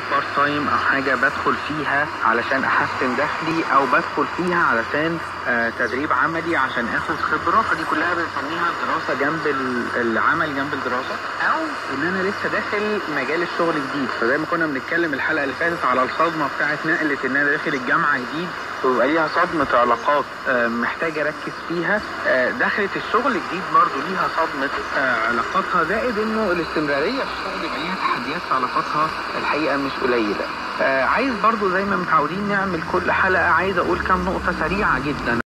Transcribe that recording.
بارت تايم او حاجه بدخل فيها علشان احسن دخلي او بدخل فيها علشان آه، تدريب عملي عشان اخد خبره فدي كلها بنسميها دراسه جنب ال- العمل جنب الدراسه او ان انا لسه داخل مجال الشغل جديد فزي ما كنا بنتكلم الحلقه اللي فاتت على الصدمه بتاعت نقله ان انا داخل الجامعه جديد ويبقى ليها صدمة علاقات آه، محتاج أركز فيها آه، دخلت الشغل جديد برضو ليها صدمة آه، علاقاتها زائد إنه الاستمرارية في الشغل يبقى ليها تحديات في علاقاتها الحقيقة مش قليلة آه، عايز برضو زي ما متعودين نعمل كل حلقة عايز أقول كام نقطة سريعة جدا